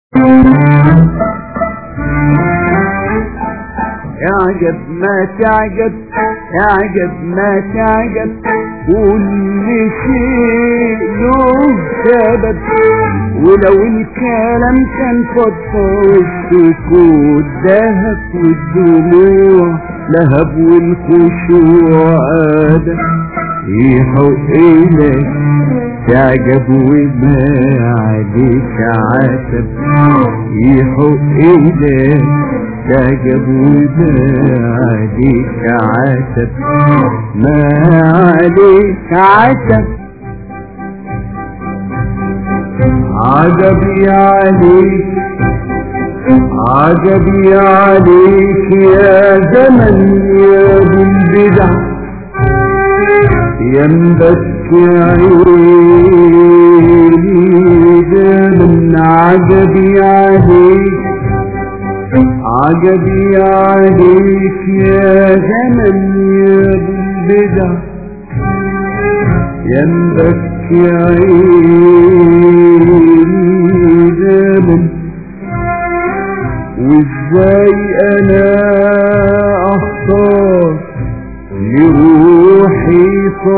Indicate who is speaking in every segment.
Speaker 1: اعجب ما تعجب اعجب ما تعجب كل شيء له سبب ولو الكلام كان فضفاض السكوت دهب والدموع لهب والخشوع عادة يحق إليك تعجب وما عليك عتب يحق إليك تعجب وما عليك عتب ما عليك عتب عجبي عليك عجبي عليك يا زمن يا ذو البدع ينبت عيني ده من عجبي عليك عجبي عليك يا زمن يا ذو البدع ينبت عيني ده من وازاي انا اختار لروحي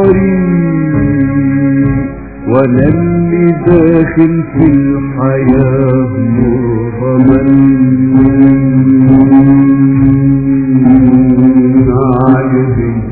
Speaker 1: طريق وانا اللي داخل في الحياة مرغما عجبي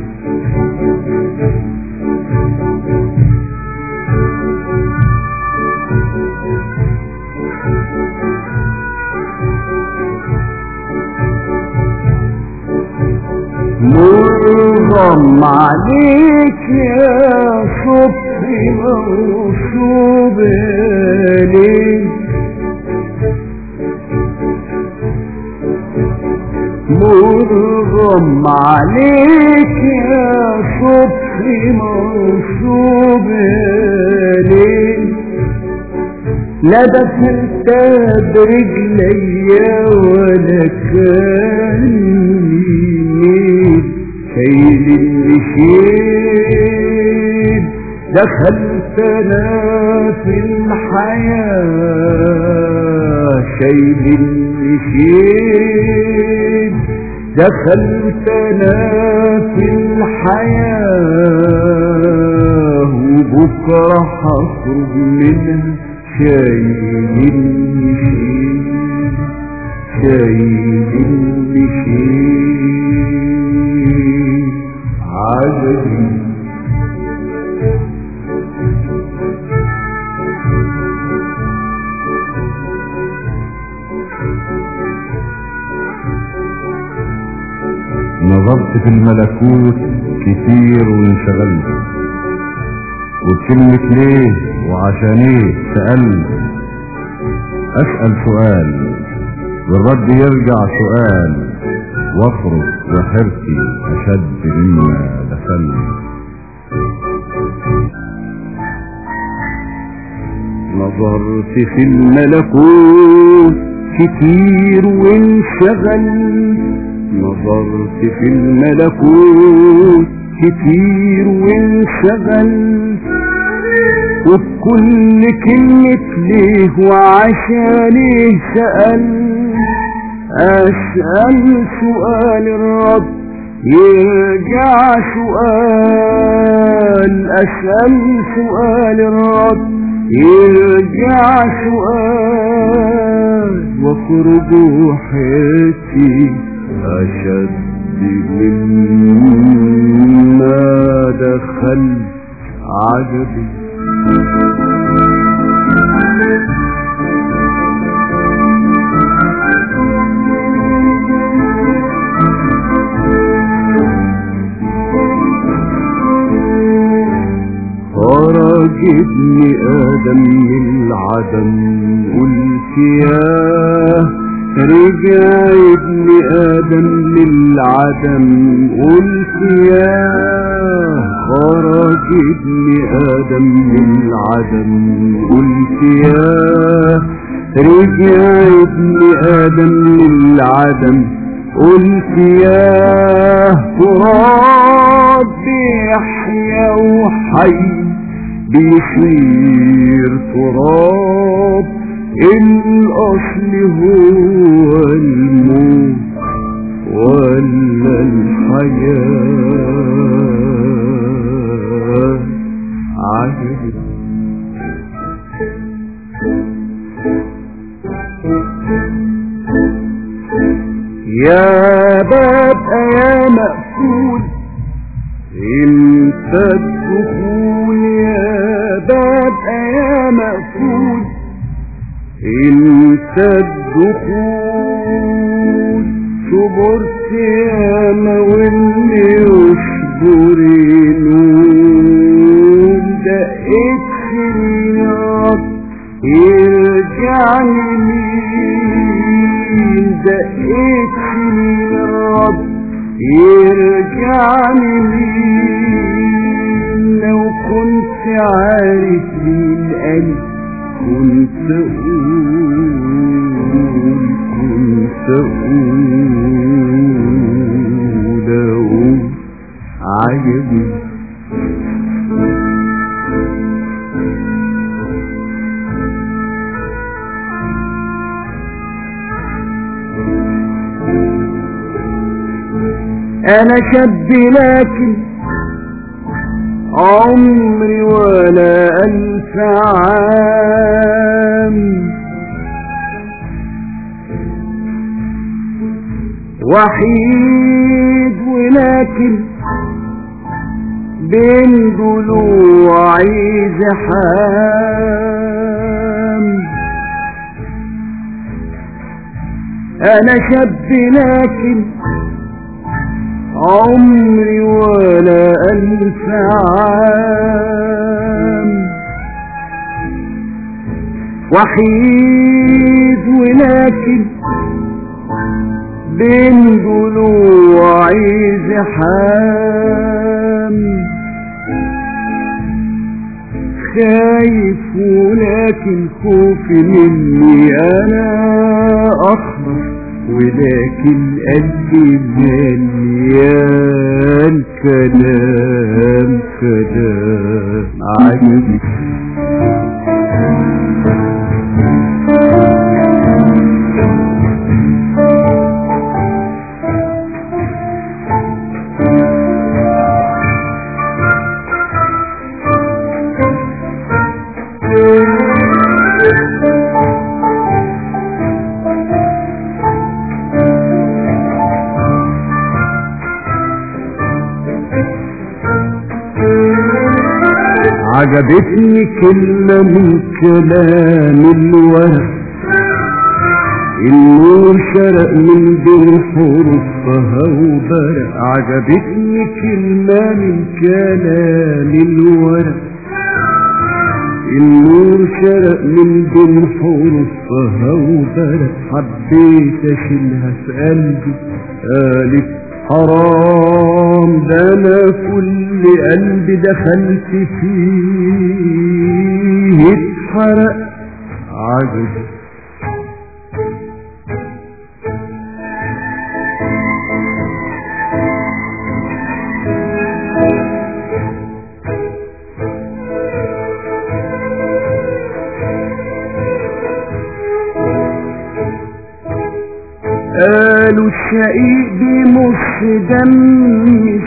Speaker 1: مرغم عليك يا صبحي موصوب ليك مرغم عليك يا صبحي موصوب ليك لا دخلت برجليا ولا كان شيل النشيد دخلت انا في الحياة شيل النشيد دخلت انا في الحياة وبكرة هخرج منها شايل النشيد شايل النشيد عجبي
Speaker 2: نظرت في الملكوت كتير وانشغلت وبكلمة ليه وعشان ايه سألت اسأل سؤال والرد يرجع سؤال واخرج بحرتي اشد مما دخلت
Speaker 1: نظرت في الملكوت كتير وانشغلت نظرت في الملكوت كتير وانشغلت وبكل كلمة ليه وعشان ايه سأل أسأل سؤال الرب يرجع سؤال أسأل سؤال الرب يرجع سؤال واخرج حياتي أشد مما دخلت عجبي خرج ابن آدم من العدم قلت ياه رجع ابن آدم للعدم قلت ياه خرج ابن آدم للعدم قلت ياه رجع ابن آدم للعدم قلت ياه تراب بيحيا وحي بيصير تراب الأصل اللي هو الموت ولا الحياة عجب يا باب يا مقفول انت الدخول يا باب يا مقفول انت الدخول صبرت يا واللي يصبر نوم دقيت في النار يرجع لمين دقيت في الرب يرجع لمين لو كنت عارف مين قلبي كنت أقول كنت أقول أقول عجبي أنا شاب لكن عمري ولا ألف عام وحيد ولكن بين ضلوعي زحام أنا شاب لكن عمري ولا ألف عام وحيد ولكن بين ضلوعي زحام خايف ولكن خوفي مني أنا أخبر ولكن قلبي مليان كلام كلام عجيب عجبتني كلمة من كلام الورق النور شرق من بين حروفها وبرق عجبتني كلمة من كلام الورق النور شرق من بين حروفها وبرق حبيت اشيلها في قلبي قالت حرام ده انا كل قلبي دخلت فيه اتحرق عجب قالوا الشقيق بمص دم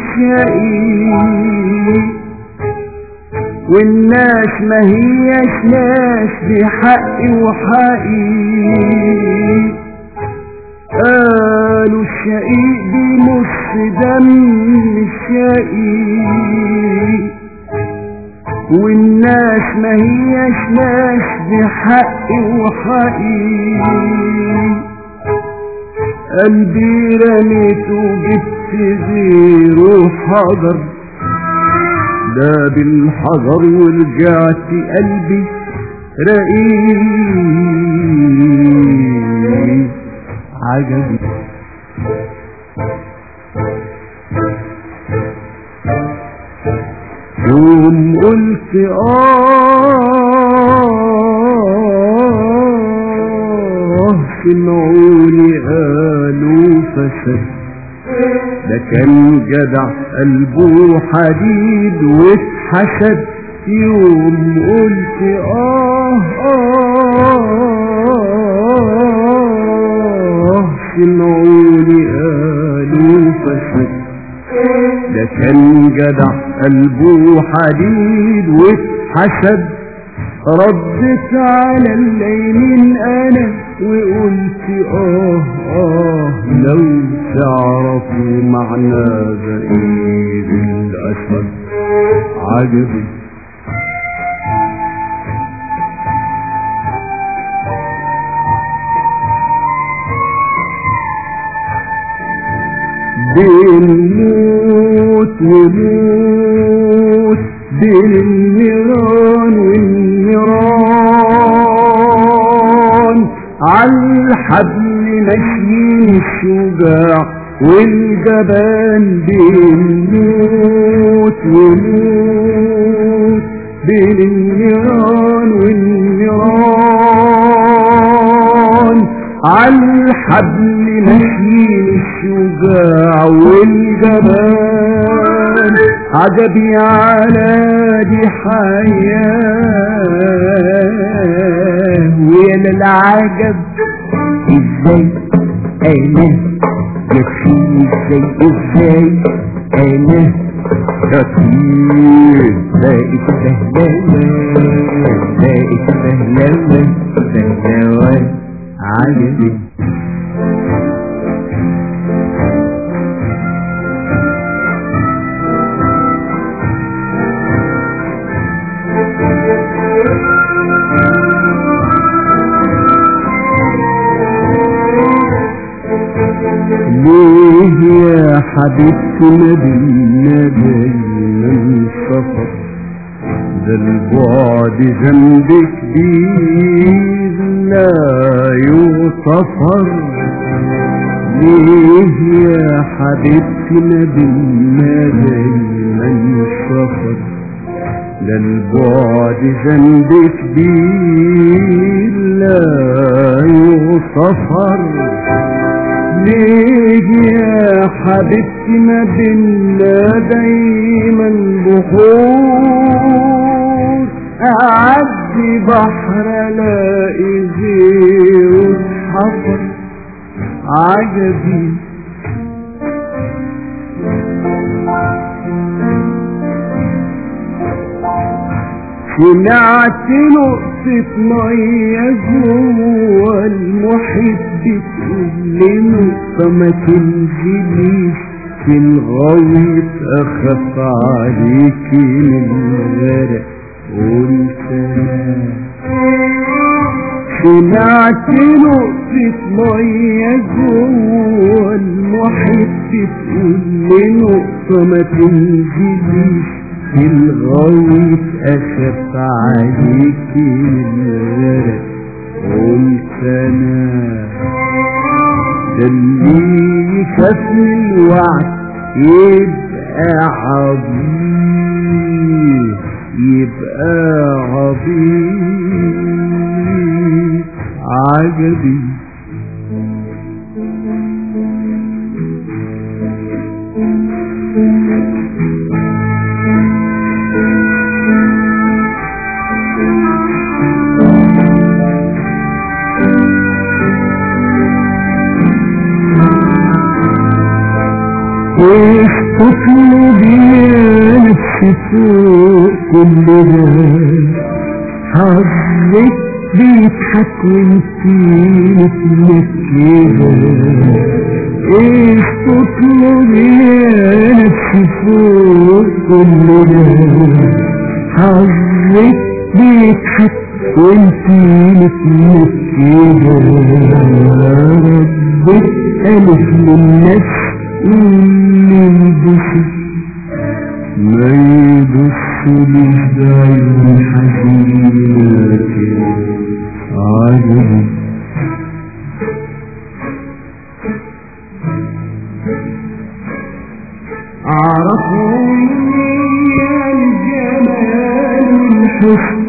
Speaker 1: الشقيق والناس ما هيش ناس بحق وحقيق قالوا الشقيق بمص دم الشقيق والناس ما هيش ناس بحق وحقيق قلبي رميته جبت غيره حجر ده بالحجر ورجعت قلبي رقيق عجبي يوم قلت آه سمعوني قالوا فسد ده كان جدع قلبه حديد واتحسد يوم قلت آه آه سمعوني قالوا فسد ده كان جدع قلبه حديد واتحسد ردت على الليل انا وقلت اه اه لو تعرفوا معنى بعيد الاسد عجبي بين موت وموت بين النيران والنيران عالحبل ماشيين الشجاع والجبان بين موت وموت بين النيران والنيران عالحبل ماشيين الشجاع والجبان عجبي على دي حياة ويا للعجب ازاي انا يكفيني ازاي ازاي انا كتير بقيت بهلوة بقيت بهلوة بهلوة عجبي ليه يا حبيبتي مدينة جاي من سفر ده البعد ذنب كبير لا يغتفر ليه يا حبيبتي مدينة جاي من سفر ده البعد ذنب كبير لا يغتفر ليه يا حبيبتي ما بينا دايما بحور اعدي بحر الاقي غيره حفر عجبي سمعت نقطة مية جوه المحيط بتقول لي نقطة ما تنزليش في الغويط أخاف عليكي من الغرق قلت أنا سمعت نقطة مية جوه المحيط بتقول لي نقطة ما تنزليش في الغويط أخف عليكي الغرق قلت أنا ده اللي يخاف من الوعد يبقى عبيط يبقى عبيط عجبي ايش تطلبي يا نفسي فوق كل ده حظك بيضحك وانتي مثلك كده ايش تطلبي يا نفسي فوق كل ده حظك بيضحك وانتي مثلك كده ربك ألف للنفس اللي يبص ما يبص للدعي حزينة عجب عرفوا يا الجمال الحسن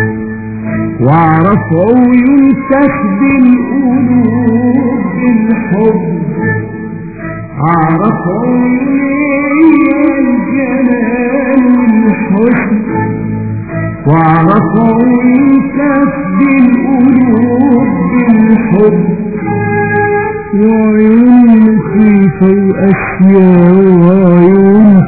Speaker 1: وعرفوا يمسك بالقلوب بالحب عرفوا يا الجمال والحسن وعرفوا يمسك بالقلوب بالحب وعيون مخيفة وأشياء وعيون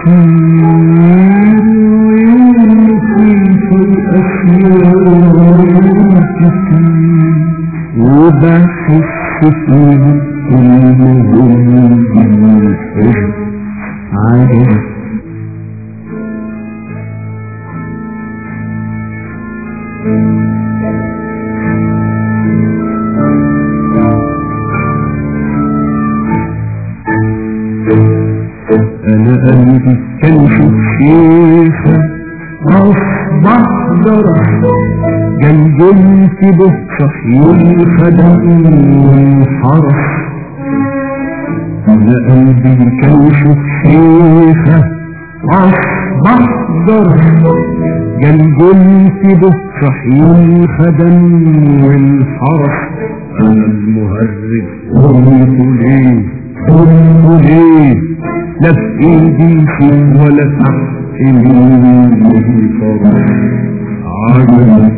Speaker 1: كتير وعيون مخيفة وأشياء وعيون كتير وبحس فيها إنهم بالحب عجب أنا قلبي كان شيخة أصبح درس جنجلت به صحيح خدم والحرس أنا قلبي كان شيخة أصبح درس جنجلت به صحيح خدم والحرس أنا المهرج قلت ليه قلت ليه لا في ايدي شيء ولا تحت مني فرح عجب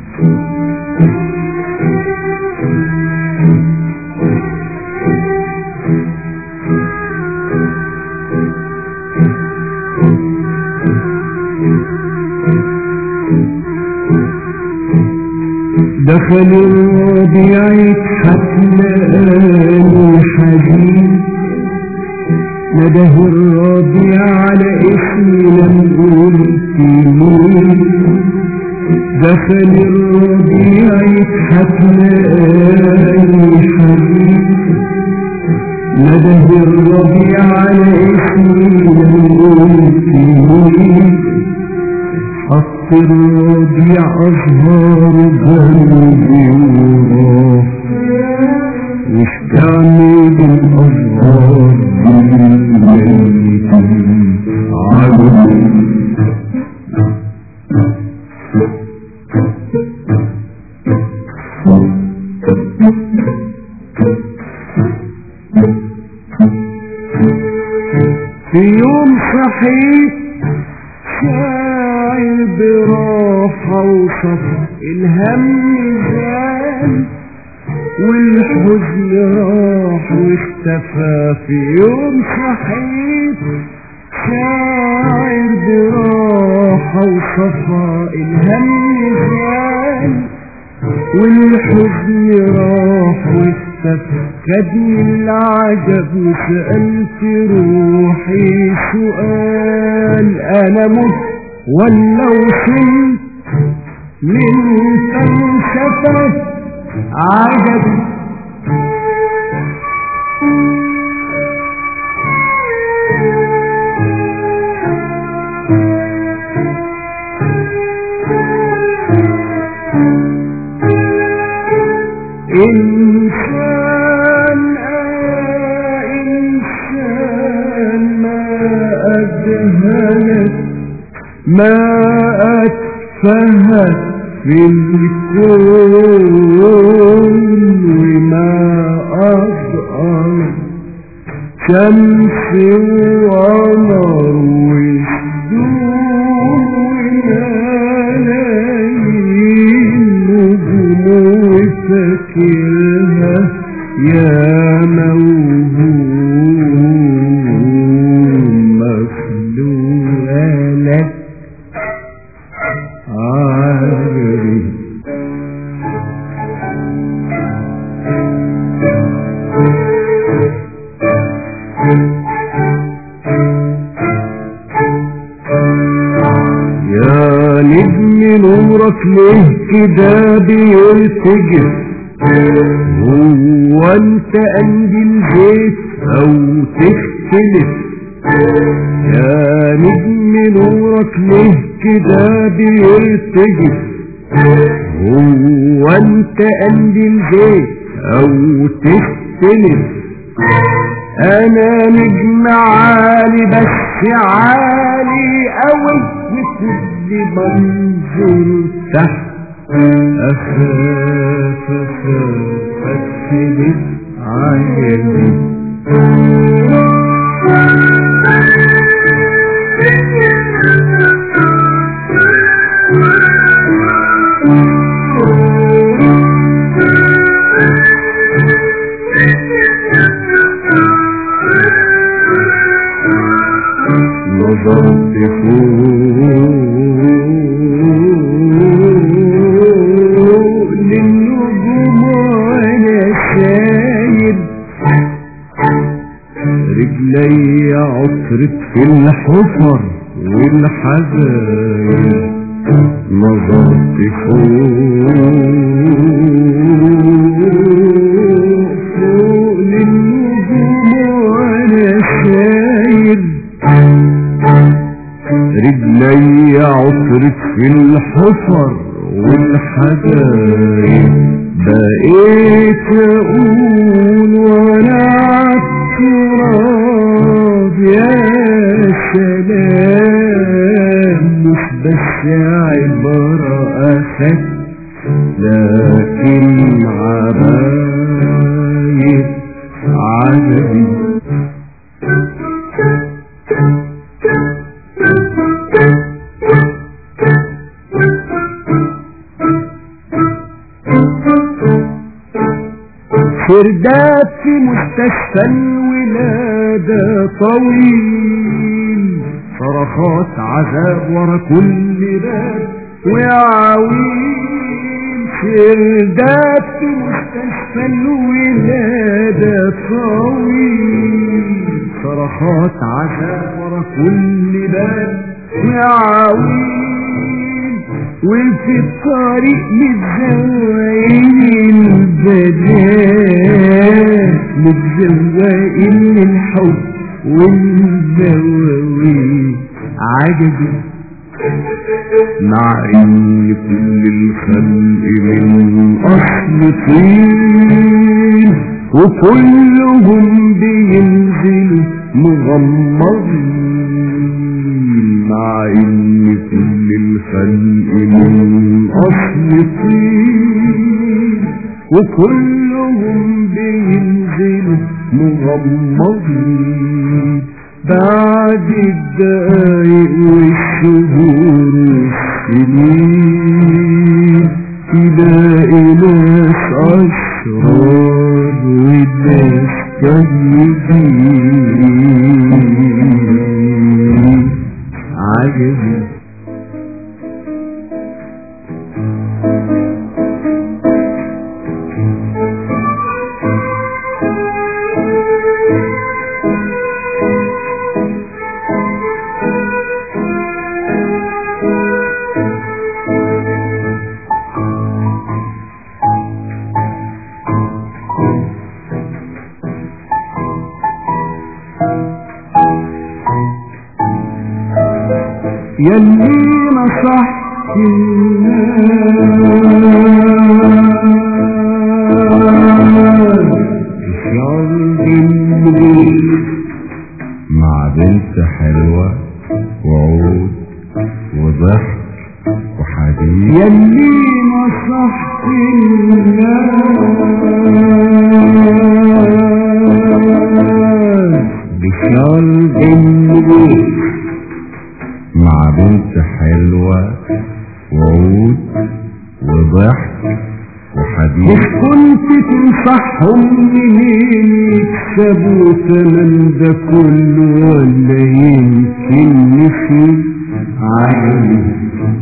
Speaker 1: دخل الربيع يضحك لقاني حزين نده الربيع على اسمي لم قلت مين دخل الربيع يضحك لقاني حزين نده الربيع على اسمي لم قلت مين حط الربيع أزهار قلبي وراه واشتعني بالأزهار بالميتين عجب في يوم صحيت شاعر براحة وصفا الهم زال والحزن راح واختفى في يوم صحيت شاعر براحة وصفا الهم زال والحزن راح واختفى خدني العجب وسألت روحي سؤال أنا مت ولا وصلت من فلسفة عجب إنسان آه إنسان ما أجهلت ما أتفهت في الكون وما أضأل شمس وقمر وشدود وليالي نجوم وفاكرها يا موهوم مخلوقة لك عارف يا نجم نورك ليه كده بيرتجف هو انت قلبي البيت او تختلف يا نجم نورك ليه كده بيرتجف هو انت قلبي البيت او تختلف انا نجم عالي بس عالي اوي مثل منظور تحت اخاف اخاف اكتب عيني
Speaker 3: Thank you.
Speaker 1: رجلي عطرت في الحفر والحزاير نظرت فوق فوق للنجوم وانا ساير رجلي عطرت في الحفر والحدايق بقيت اقول وانا عالتراب يا سلام مش بس عبارة أخد لكن عباية عجبي سرداب في مستشفى الولادة طويل صرخات عذاب ورا كل باب وعويل سرداب في مستشفى الولادة طويل صرخات عذاب ورا كل باب وعويل وفي الطريق متزوقين البنات متزوقين الحب والزواويل عجبي مع ان كل الخلق من اصل طين وكلهم بينزلوا مغمضين مع ان كل الخلق من اصل طين وكلهم بينزلوا مغمضين بعد الدقايق والشهور والسنين تلاقي ناس أشرار وناس طيبين عجبي يلي نصحت الناس
Speaker 2: مع بنت حلوة وعود وضحك وحديث
Speaker 1: يلي نصحت الناس بشرب النبوس
Speaker 2: مع بنت حلوة وعود وضحك
Speaker 1: مش
Speaker 2: وحديث
Speaker 1: كنت تنصحهم منين يكسبوا تمن ده كله ولا يمكن نسي عجبي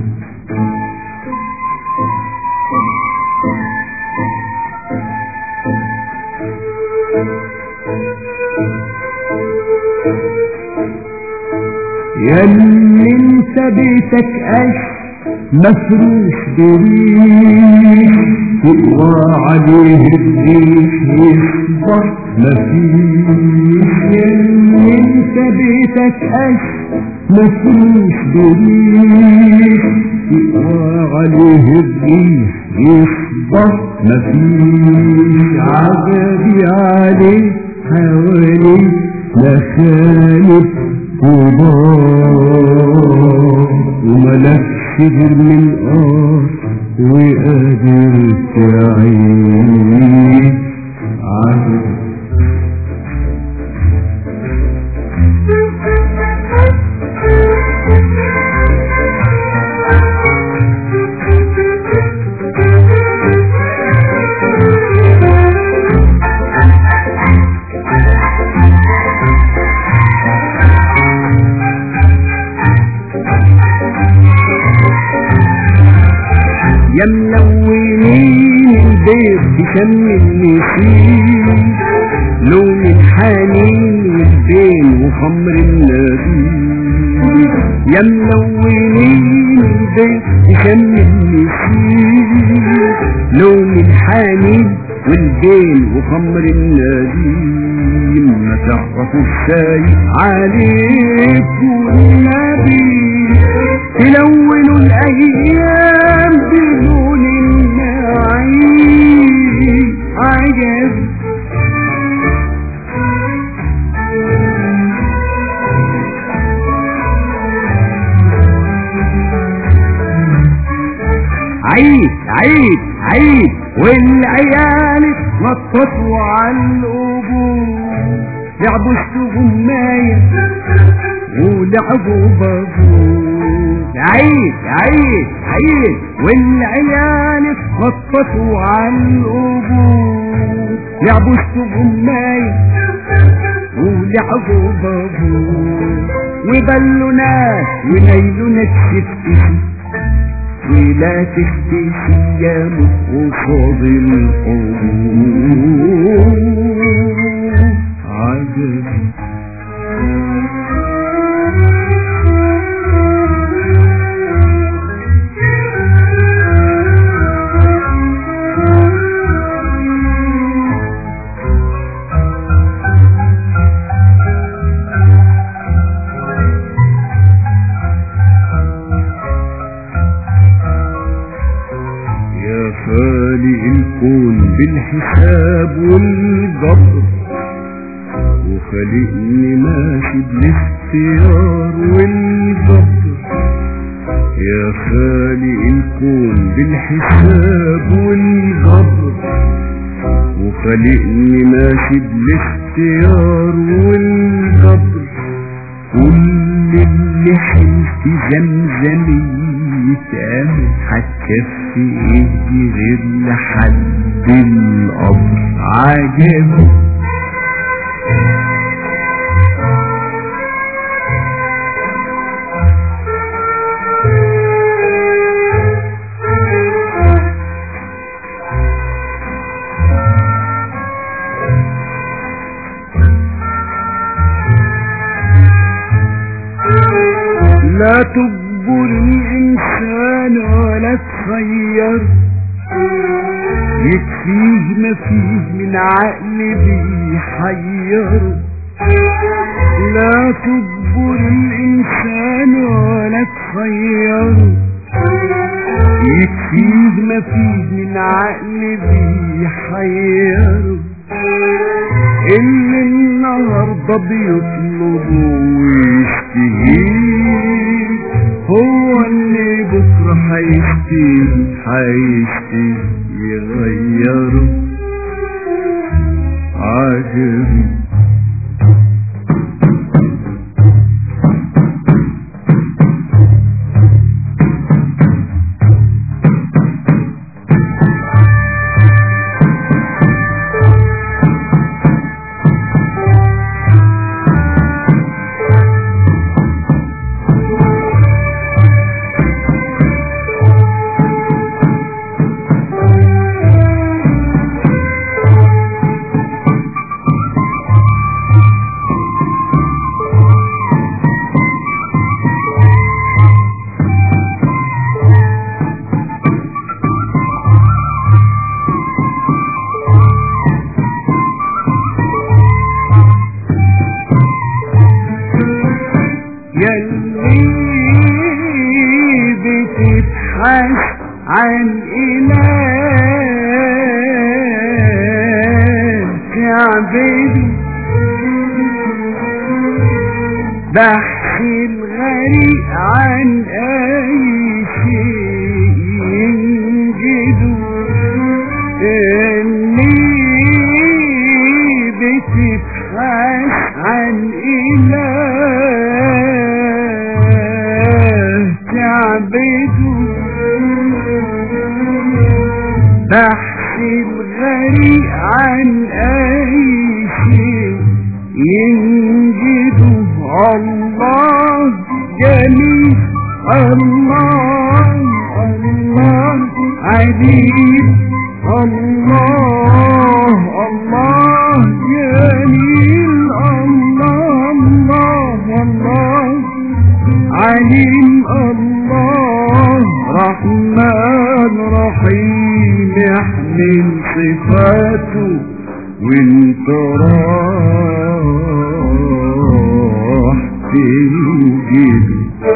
Speaker 1: ياللي انت بيتك قش مفروش بريش تقوى عليه الريح يصبح مفيش ياللي انت بيتك قش مفروش بريش تقوى عليه الريح يصبح مفيش عجبي عليه حواليه مخالب وضار وملكش غير من قار وقادر تعيش عجب يا ملونين البيت بشم النسيم لون الحنين والبين وخمر النبيل يا ملونين البيت شم النسيم لون الحنين والبين وخمر النبيل ما تعرفوا الشاي عليكم النبي تلونوا الايام بدون النعيم عجب عيد عيد عيد والعيال اتنططوا على القبور لعبوا السجماية ولعبوا بابور عيد عيد عيد والعيال اتنططوا على القبور لعبوا السجماية ولعبوا بابور وبلوا ناس ونيلوا نكشف ولا تختفي يا قصاد الحروب عجب يا خالق الكون بالحساب والجبر وخلقني ماشي بالاختيار والجبر يا خالق الكون بالحساب والجبر وخلقني ماشي بالاختيار والجبر كل اللي حلف زمزم يتعمل هتكفي ايه غير لحد القبر عجب لا تجبر الإنسان ولا تخير يكفيه ما فيه من عقل بيحير لا تجبر الإنسان ولا تخير يكفيه ما فيه من عقل بيحير اللي النهارده بيطلب ويشتهيه هو اللي بكره هيشتهي هيشتهي يغيره عجب يلي بتبحث عن إله تعبدي بحث الغريق عن أي شيء ينجده إني بتبحث عن إله تعبده بحث الغريق عن أي شيء ينجده الله جميل الله الله عجيب الله الله جميل وانت راح تنجد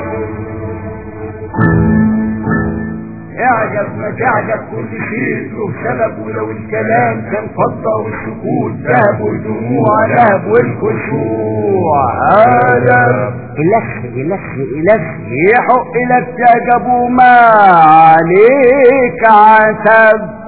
Speaker 3: اعجب ما تعجب كل شيء له سبب ولو الكلام كان فضة والسكوت ذهب والدموع ذهب والخشوع هذا
Speaker 4: إلخ إلخ إلخ
Speaker 3: يحق لك تعجب وما عليك عتب